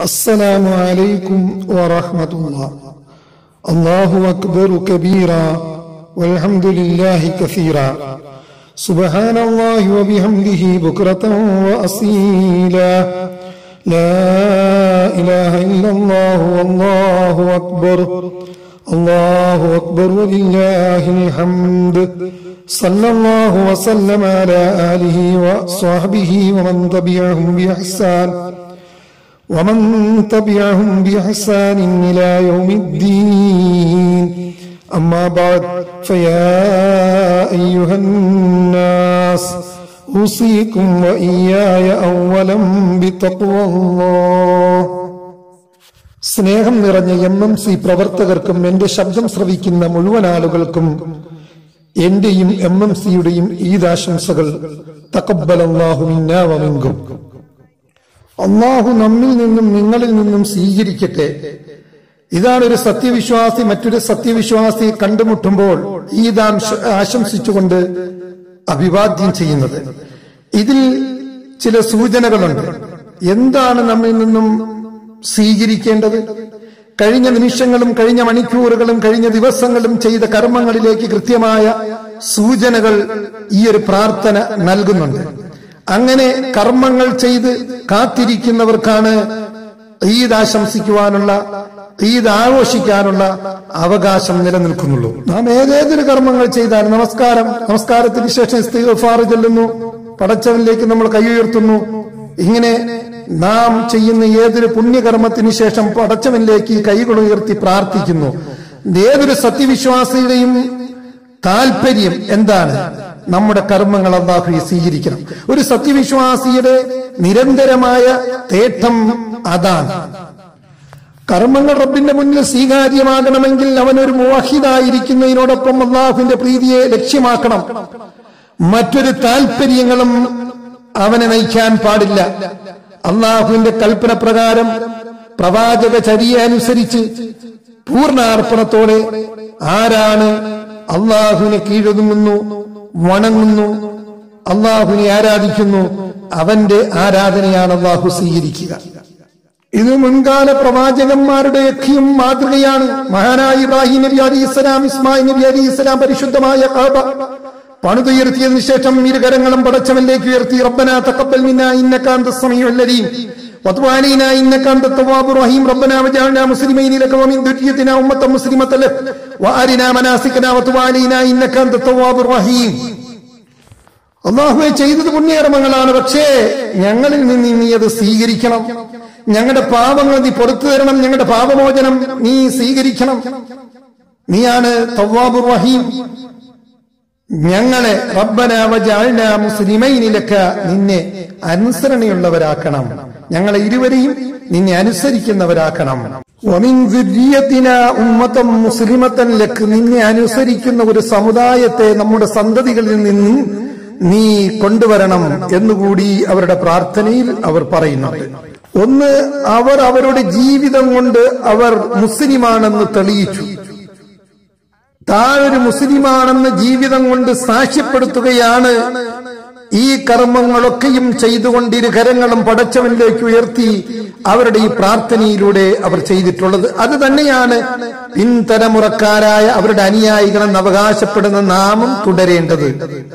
السلام عليكم ورحمة الله الله أكبر كبيرا والحمد لله كثيرا سبحان الله وبحمده بكرة وأصيلا لا إله إلا الله والله أكبر الله أكبر ولله الحمد صلى الله وسلم على آله وصحبه ومن تبعهم بإحسان ومن تبعهم بإحسان إلى يوم الدين أما بعد فيا أيها الناس أوصيكم وإياي أولا بتقوى الله സ്നേഹം നിറഞ്ഞ M M C പ്രവർത്തകർക്കും എന്റെ ശബ്ദം ശ്രവിക്കുന്ന മുഴുവൻ ആളുകൾക്കും എന്റെയും എം എം സിയുടെയും ഈദാശംസകൾ തക്കബലല്ലാഹുമിന്നാവമെങ്കും അള്ളാഹു നമ്മിൽ നിന്നും നിങ്ങളിൽ നിന്നും സ്വീകരിക്കട്ടെ ഇതാണ് ഒരു സത്യവിശ്വാസി മറ്റൊരു സത്യവിശ്വാസി കണ്ടുമുട്ടുമ്പോൾ ഈദ് ആശംസിച്ചുകൊണ്ട് അഭിവാദ്യം ചെയ്യുന്നത് ഇതിൽ ചില സൂചനകളുണ്ട് എന്താണ് നമ്മിൽ നിന്നും സ്വീകരിക്കേണ്ടത് കഴിഞ്ഞ നിമിഷങ്ങളും കഴിഞ്ഞ മണിക്കൂറുകളും കഴിഞ്ഞ ദിവസങ്ങളും ചെയ്ത കർമ്മങ്ങളിലേക്ക് കൃത്യമായ സൂചനകൾ ഈ ഒരു പ്രാർത്ഥന നൽകുന്നുണ്ട് അങ്ങനെ കർമ്മങ്ങൾ ചെയ്ത് കാത്തിരിക്കുന്നവർക്കാണ് ഈദ് ആശംസിക്കുവാനുള്ള ഈദ് ആഘോഷിക്കാനുള്ള അവകാശം നിലനിൽക്കുന്നുള്ളൂ നാം ഏതേതൊരു കർമ്മങ്ങൾ ചെയ്താൽ നമസ്കാരം നമസ്കാരത്തിന് ശേഷം ഇസ്തിഗ്ഫാർ ചൊല്ലുന്നു പടച്ചവനിലേക്ക് നമ്മൾ കൈ ഉയർത്തുന്നു ഇങ്ങനെ നാം ചെയ്യുന്ന ഏതൊരു പുണ്യകർമ്മത്തിന് ശേഷം പടച്ചവനിലേക്ക് കൈകൾ ഉയർത്തി പ്രാർത്ഥിക്കുന്നു ഏതൊരു സത്യവിശ്വാസിയുടെയും താല്പര്യം എന്താണ് നമ്മുടെ കർമ്മങ്ങൾ അള്ളാഹു സ്വീകരിക്കണം ഒരു സത്യവിശ്വാസിയുടെ നിരന്തരമായ തേട്ടം അതാണ് കർമ്മങ്ങൾ റബ്ബിന്റെ മുന്നിൽ സ്വീകാര്യമാകണമെങ്കിൽ അവൻ ഒരു മുവാഹിദായിരിക്കുന്നതിനോടൊപ്പം അള്ളാഹുവിന്റെ പ്രീതിയെ ലക്ഷ്യമാക്കണം മറ്റൊരു താല്പര്യങ്ങളും അവനെ നയിക്കാൻ പാടില്ല അള്ളാഹുവിന്റെ കൽപ്പന പ്രകാരം പ്രവാചക ചര്യ അനുസരിച്ച് പൂർണ്ണാർപ്പണത്തോടെ ആരാണ് അള്ളാഹുവിനെ കീഴൊതുങ്ങുന്നു വണങ്ങുന്നു അള്ളാഹുവിനെ ആരാധിക്കുന്നു അവന്റെ ആരാധനയാണ് അള്ളാഹു സ്വീകരിക്കുക ഇത് മുൻകാല പ്രവാചകന്മാരുടെയൊക്കെയും മാതൃകയാണ് മഹാനായ ഇബ്രാഹിം നബി അലി ഇസ്ലാം ഇസ്മായിൽ നബി അലി ഇസ്ലാം പരിശുദ്ധമായ കാബ പണിതുയർത്തിയതിനു ശേഷം ഇരുകരങ്ങളും പടച്ചവനിലേക്ക് ഉയർത്തി റബ്ബന തഖബ്ബൽ മിന്നാ ഇന്നക അൻത സമീഉൽ അലീം وتب علينا انك انت التواب الرحيم ربنا وجعلنا مسلمين لك ومن ذريتنا امه مسلمه لك وارنا مناسكنا وتب علينا انك انت التواب الرحيم അള്ളാഹുവെ ചെയ്തത് പുണ്യകർമ്മങ്ങളാണ് പക്ഷേ ഞങ്ങളിൽ നിന്ന് നീ അത് സ്വീകരിക്കണം ഞങ്ങളുടെ പാപങ്ങൾ നീ പുറത്തു തരണം ഞങ്ങളുടെ പാപമോചനം നീ സ്വീകരിക്കണം നീയാണ് തവ്വാബു റഹീം ഞങ്ങളെ റബ്ബന വജഅൽന മുസ്ലിമൈനിലക്ക നിന്നെ അനുസരണയുള്ളവരാക്കണം ഞങ്ങളെ ഇരുവരെയും നിന്നെ അനുസരിക്കുന്നവരാക്കണം വമിൻ ദുര്യത്തിന ഉമ്മത്തം മുസ്ലിമത്തൻ ലക്ക് നിന്നെ അനുസരിക്കുന്ന ഒരു സമുദായത്തെ നമ്മുടെ സന്തതികളിൽ നിന്നും നീ കൊണ്ടുവരണം എന്നുകൂടി അവരുടെ പ്രാർത്ഥനയിൽ അവർ പറയുന്നുണ്ട് ഒന്ന് അവർ അവരുടെ ജീവിതം കൊണ്ട് അവർ മുസ്ലിമാണെന്ന് തെളിയിച്ചു താഴൊരു മുസ്ലിമാണെന്ന് ജീവിതം കൊണ്ട് സാക്ഷ്യപ്പെടുത്തുകയാണ് ഈ കർമ്മങ്ങളൊക്കെയും ചെയ്തുകൊണ്ട് ഇരു കരങ്ങളും പടച്ചവനിലേക്ക് ഉയർത്തി അവരുടെ ഈ പ്രാർത്ഥനയിലൂടെ അവർ ചെയ്തിട്ടുള്ളത് അത് തന്നെയാണ് പിൻതലമുറക്കാരായ അവരുടെ അനുയായികളെന്ന് അവകാശപ്പെടുന്ന നാമം തുടരേണ്ടത്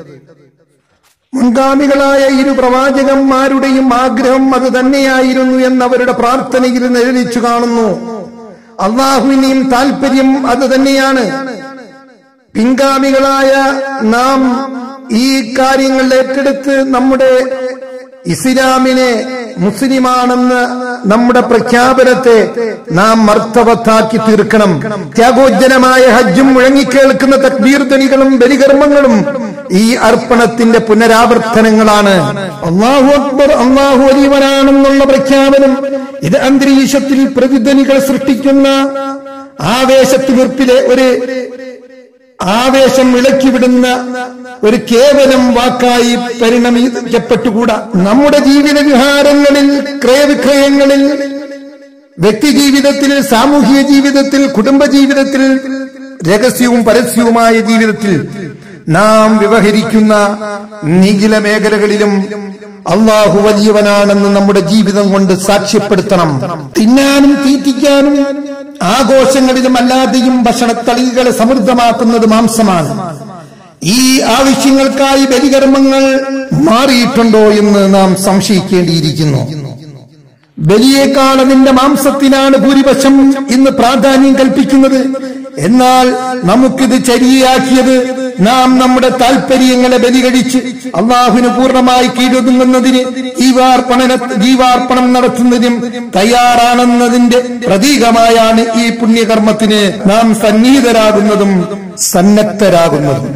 മുൻഗാമികളായ ഇരു പ്രവാചകന്മാരുടെയും ആഗ്രഹം അത് തന്നെയായിരുന്നു എന്ന് അവരുടെ പ്രാർത്ഥനയിൽ നിഴലിച്ചു കാണുന്നു അള്ളാഹുവിനെയും താല്പര്യം അത് തന്നെയാണ് പിൻഗാമികളായ നാം ഈ കാര്യങ്ങൾ ഏറ്റെടുത്ത് നമ്മുടെ ഇസ്ലാമിനെ മുസ്ലിമാണെന്ന് നമ്മുടെ പ്രഖ്യാപനത്തെ നാം മർത്തവത്താക്കി തീർക്കണം ത്യാഗോജ്ജനമായ ഹജ്ജും മുഴങ്ങിക്കേൾക്കുന്ന തക്ബീർ ധനികളും ബലികർമ്മങ്ങളും ഈ അർപ്പണത്തിന്റെ പുനരാവർത്തനങ്ങളാണ് അള്ളാഹു അക്ബർ അള്ളാഹു അലീവനാണെന്നുള്ള പ്രഖ്യാപനം ഇത് അന്തരീക്ഷത്തിൽ പ്രതിധ്വനികൾ സൃഷ്ടിക്കുന്ന ആവേശത്തിവീർപ്പിലെ ഒരു ആവേശം ഇളക്കിവിടുന്ന ഒരു കേവലം വാക്കായി പരിണമിക്കപ്പെട്ടുകൂടാ നമ്മുടെ ജീവിത വിഹാരങ്ങളിൽ ക്രയവിക്രയങ്ങളിൽ വ്യക്തി ജീവിതത്തിൽ സാമൂഹിക ജീവിതത്തിൽ കുടുംബ ജീവിതത്തിൽ രഹസ്യവും പരസ്യവുമായ ജീവിതത്തിൽ നാം വ്യവഹരിക്കുന്ന നിഖില മേഖലകളിലും അള്ളാഹു വലിയവനാണെന്ന് നമ്മുടെ ജീവിതം കൊണ്ട് സാക്ഷ്യപ്പെടുത്തണം തിന്നാനും തീറ്റിക്കാനും ആഘോഷങ്ങളിലും അല്ലാതെയും ഭക്ഷണത്തളികളെ സമൃദ്ധമാക്കുന്നത് മാംസമാണ് ഈ ആവശ്യങ്ങൾക്കായി ബലികർമ്മങ്ങൾ മാറിയിട്ടുണ്ടോ എന്ന് നാം സംശയിക്കേണ്ടിയിരിക്കുന്നു ബലിയേക്കാൾ അതിന്റെ മാംസത്തിനാണ് ഭൂരിപക്ഷം ഇന്ന് പ്രാധാന്യം കൽപ്പിക്കുന്നത് എന്നാൽ നമുക്കിത് ചരിയാക്കിയത് നാം നമ്മുടെ താല്പര്യങ്ങളെ ബലി കഴിച്ച് അള്ളാഹുവിന് പൂർണ്ണമായി കീഴൊതുങ്ങുന്നതിന് ജീവാർപ്പണ ജീവാർപ്പണം നടത്തുന്നതിനും തയ്യാറാണെന്നതിന്റെ പ്രതീകമായാണ് ഈ പുണ്യകർമ്മത്തിന് നാം സന്നിഹിതരാകുന്നതും സന്നദ്ധരാകുന്നതും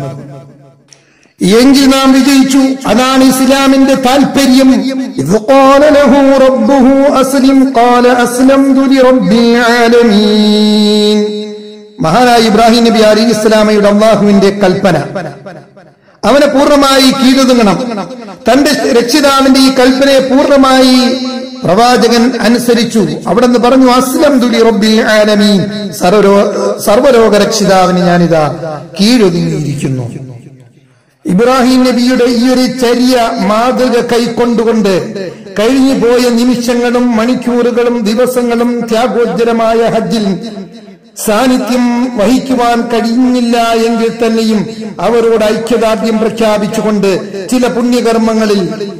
എങ്കിൽ നാം വിജയിച്ചു അതാണ് ഇസ്ലാമിന്റെ താല്പര്യം ഇത് ഖാല ലഹു റബ്ബുഹു അസ്ലിം ഖാല അസ്ലംതു ലിറബ്ബിൽ ആലമീൻ മഹാനായ ഇബ്രാഹിം നബി അലി ഇസ്ലാമയുടെ അള്ളാഹുവിന്റെ കൽപ്പന അവനെ പൂർണ്ണമായി കീഴൊതുങ്ങണം തന്റെ രക്ഷിതാവിന്റെ ഈ കൽപ്പനയെ പൂർണ്ണമായി പ്രവാചകൻ അനുസരിച്ചു അവിടെ നിന്ന് പറഞ്ഞു അസ്ലം തുലി റബ്ബിൽ ആലമീൻ സർവരോ സർവരോഗ രക്ഷിതാവിന് ഞാനിതാ കീഴൊതുങ്ങിയിരിക്കുന്നു ഇബ്രാഹിം നബിയുടെ ഈ ഒരു ചര്യ മാതൃക കൈക്കൊണ്ടുകൊണ്ട് കഴിഞ്ഞു പോയ നിമിഷങ്ങളും മണിക്കൂറുകളും ദിവസങ്ങളും ത്യാഗോജ്ജലമായ ഹജ്ജിൽ സാന്നിധ്യം വഹിക്കുവാൻ കഴിഞ്ഞില്ല എങ്കിൽ തന്നെയും അവരോട് ഐക്യദാർഢ്യം പ്രഖ്യാപിച്ചുകൊണ്ട് ചില പുണ്യകർമ്മങ്ങളിൽ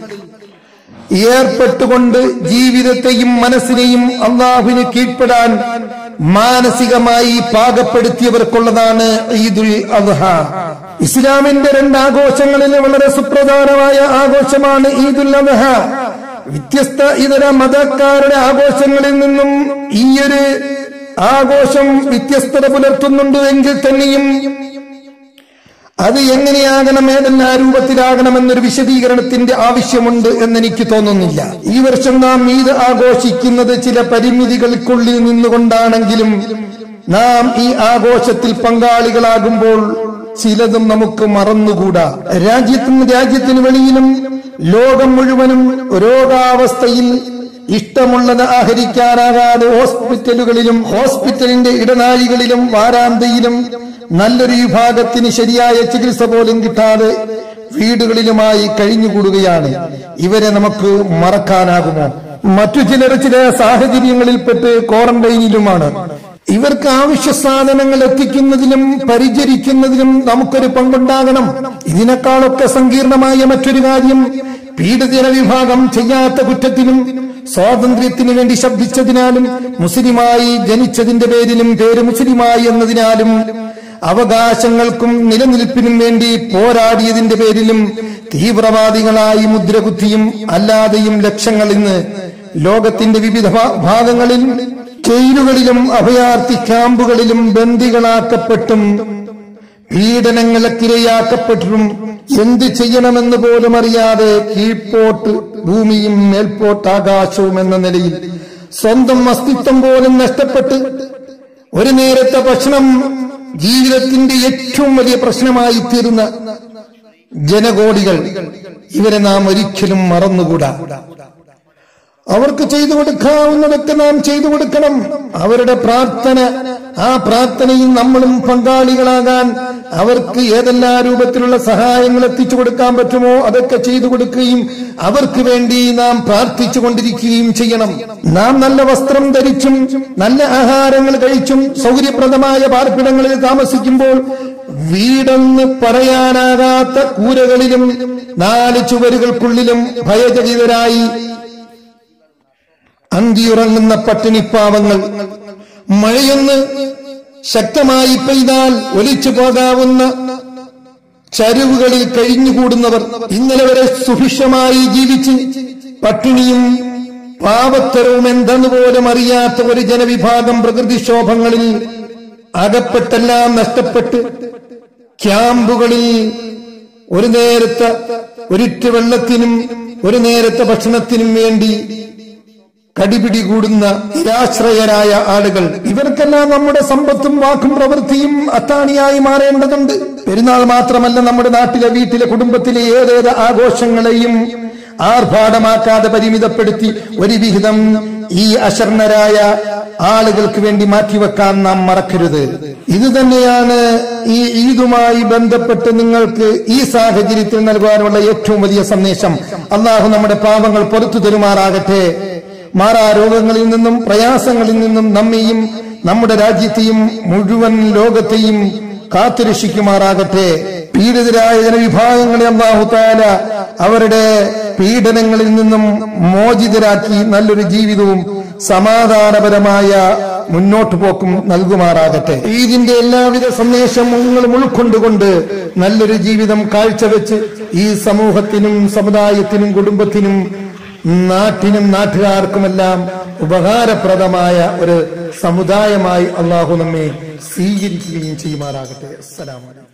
ഏർപ്പെട്ടുകൊണ്ട് ജീവിതത്തെയും മനസ്സിനെയും അള്ളാഹുവിന് കീഴ്പ്പെടാൻ മാനസികമായി പാകപ്പെടുത്തിയവർക്കുള്ളതാണ് ഈദുൽ അദ്ഹ ഇസ്ലാമിന്റെ രണ്ട് ആഘോഷങ്ങളിൽ വളരെ സുപ്രധാനമായ ആഘോഷമാണ് ഈദുൽ അദ്ഹ വ്യത്യസ്ത ഇതര മതക്കാരുടെ ആഘോഷങ്ങളിൽ നിന്നും ഈയൊരു ആഘോഷം വ്യത്യസ്തത പുലർത്തുന്നുണ്ട് എങ്കിൽ തന്നെയും അത് എങ്ങനെയാകണം ഏതെല്ലാ രൂപത്തിലാകണമെന്നൊരു വിശദീകരണത്തിന്റെ ആവശ്യമുണ്ട് എന്നെനിക്ക് തോന്നുന്നില്ല ഈ വർഷം നാം ഈദ് ആഘോഷിക്കുന്നത് ചില പരിമിതികൾക്കുള്ളിൽ നിന്നുകൊണ്ടാണെങ്കിലും നാം ഈ ആഘോഷത്തിൽ പങ്കാളികളാകുമ്പോൾ ചിലതും നമുക്ക് മറന്നുകൂടാ രാജ്യത്തും രാജ്യത്തിന് വെളിയിലും ലോകം മുഴുവനും രോഗാവസ്ഥയിൽ ഇഷ്ടമുള്ളത് ആഹരിക്കാനാകാതെ ഹോസ്പിറ്റലുകളിലും ഹോസ്പിറ്റലിന്റെ ഇടനാഴികളിലും വാരാന്തയിലും നല്ലൊരു വിഭാഗത്തിന് ശരിയായ ചികിത്സ പോലും കിട്ടാതെ വീടുകളിലുമായി കഴിഞ്ഞുകൂടുകയാണ് ഇവരെ നമുക്ക് മറക്കാനാകുമോ മറ്റു ചിലർ ചില സാഹചര്യങ്ങളിൽപ്പെട്ട് ക്വാറന്റൈനിലുമാണ് ഇവർക്ക് ആവശ്യ സാധനങ്ങൾ എത്തിക്കുന്നതിലും പരിചരിക്കുന്നതിലും നമുക്കൊരു പങ്കുണ്ടാകണം ഇതിനേക്കാളൊക്കെ സങ്കീർണമായ മറ്റൊരു കാര്യം പീഡിതന വിഭാഗം ചെയ്യാത്ത കുറ്റത്തിനും സ്വാതന്ത്ര്യത്തിനു വേണ്ടി ശബ്ദിച്ചതിനാലും മുസ്ലിമായി ജനിച്ചതിന്റെ പേരിലും പേര് മുസ്ലിമായി എന്നതിനാലും അവകാശങ്ങൾക്കും നിലനിൽപ്പിനും വേണ്ടി പോരാടിയതിന്റെ പേരിലും തീവ്രവാദികളായി മുദ്രകുത്തിയും അല്ലാതെയും ലക്ഷങ്ങൾ ഇന്ന് ലോകത്തിന്റെ വിവിധ ഭാ- ഭാഗങ്ങളിൽ ജയിലുകളിലും അഭയാർത്ഥി ക്യാമ്പുകളിലും ബന്ദികളാക്കപ്പെട്ടും പീഡനങ്ങൾക്കിരയാക്കപ്പെട്ടും എന്ത് ചെയ്യണമെന്ന് പോലും അറിയാതെ കീഴ്പോട്ട് ഭൂമിയും മേൽപോട്ട് ആകാശവും എന്ന നിലയിൽ സ്വന്തം അസ്തിത്വം പോലും നഷ്ടപ്പെട്ട് ഒരു നേരത്തെ ഭക്ഷണം ജീവിതത്തിന്റെ ഏറ്റവും വലിയ പ്രശ്നമായി തീർന്ന ജനകോടികൾ ഇവരെ നാം ഒരിക്കലും മറന്നുകൂടാ അവർക്ക് ചെയ്തു കൊടുക്കാവുന്നതൊക്കെ നാം ചെയ്തു കൊടുക്കണം അവരുടെ പ്രാർത്ഥന ആ പ്രാർത്ഥനയിൽ നമ്മളും പങ്കാളികളാകാൻ അവർക്ക് ഏതെല്ലാ രൂപത്തിലുള്ള സഹായങ്ങൾ എത്തിച്ചു കൊടുക്കാൻ പറ്റുമോ അതൊക്കെ ചെയ്തു കൊടുക്കുകയും അവർക്ക് വേണ്ടി നാം പ്രാർത്ഥിച്ചു കൊണ്ടിരിക്കുകയും ചെയ്യണം നാം നല്ല വസ്ത്രം ധരിച്ചും നല്ല ആഹാരങ്ങൾ കഴിച്ചും സൗകര്യപ്രദമായ പാർപ്പിടങ്ങളിൽ താമസിക്കുമ്പോൾ വീടെന്ന് പറയാനാകാത്ത കൂരകളിലും നാല് ചുവരുകൾക്കുള്ളിലും ഭയചകിതരായി അന്തിയുറങ്ങുന്ന പട്ടിണിപ്പാവങ്ങൾ മഴയൊന്ന് ശക്തമായി പെയ്താൽ ഒലിച്ചു പോകാവുന്ന ചരിവുകളിൽ കഴിഞ്ഞുകൂടുന്നവർ ഇന്നലെ വരെ സുഭിക്ഷമായി ജീവിച്ച് പട്ടിണിയും പാവത്തരവും എന്തെന്ന് പോലും അറിയാത്ത ഒരു ജനവിഭാഗം പ്രകൃതിക്ഷോഭങ്ങളിൽ അകപ്പെട്ടെല്ലാം നഷ്ടപ്പെട്ട് ക്യാമ്പുകളിൽ ഒരു നേരത്തെ ഒരിറ്റ് വെള്ളത്തിനും ഒരു നേരത്തെ ഭക്ഷണത്തിനും വേണ്ടി കടിപിടി കൂടുന്ന നിരാശ്രയരായ ആളുകൾ ഇവർക്കെല്ലാം നമ്മുടെ സമ്പത്തും വാക്കും പ്രവൃത്തിയും അത്താണിയായി മാറേണ്ടതുണ്ട് പെരുന്നാൾ മാത്രമല്ല നമ്മുടെ നാട്ടിലെ വീട്ടിലെ കുടുംബത്തിലെ ഏതേത് ആഘോഷങ്ങളെയും ആർഭാടമാക്കാതെ പരിമിതപ്പെടുത്തി ഒരു വിഹിതം ഈ അശരണരായ ആളുകൾക്ക് വേണ്ടി മാറ്റിവെക്കാൻ നാം മറക്കരുത് ഇത് തന്നെയാണ് ഈ ഈദുമായി ബന്ധപ്പെട്ട് നിങ്ങൾക്ക് ഈ സാഹചര്യത്തിൽ നൽകാനുള്ള ഏറ്റവും വലിയ സന്ദേശം അള്ളാഹു നമ്മുടെ പാപങ്ങൾ പുറത്തു തരുമാറാകട്ടെ മാറാ രോഗങ്ങളിൽ നിന്നും പ്രയാസങ്ങളിൽ നിന്നും നമ്മെയും നമ്മുടെ രാജ്യത്തെയും മുഴുവൻ ലോകത്തെയും കാത്തുരക്ഷിക്കുമാറാകട്ടെ പീഡിതരായ ജനവിഭാഗങ്ങളെ അള്ളാഹു താല അവരുടെ പീഡനങ്ങളിൽ നിന്നും മോചിതരാക്കി നല്ലൊരു ജീവിതവും സമാധാനപരമായ മുന്നോട്ട് പോക്കും നൽകുമാറാകട്ടെ ഈദിന്റെ എല്ലാവിധ സന്ദേശങ്ങളും ഉൾക്കൊണ്ടുകൊണ്ട് നല്ലൊരു ജീവിതം കാഴ്ചവെച്ച് ഈ സമൂഹത്തിനും സമുദായത്തിനും കുടുംബത്തിനും നാട്ടിനും നാട്ടുകാർക്കുമെല്ലാം ഉപകാരപ്രദമായ ഒരു സമുദായമായി അള്ളാഹു നമ്മെ സ്വീകരിക്കുകയും ചെയ്യുമാറാകട്ടെ അസ്സലാമലൈക്കും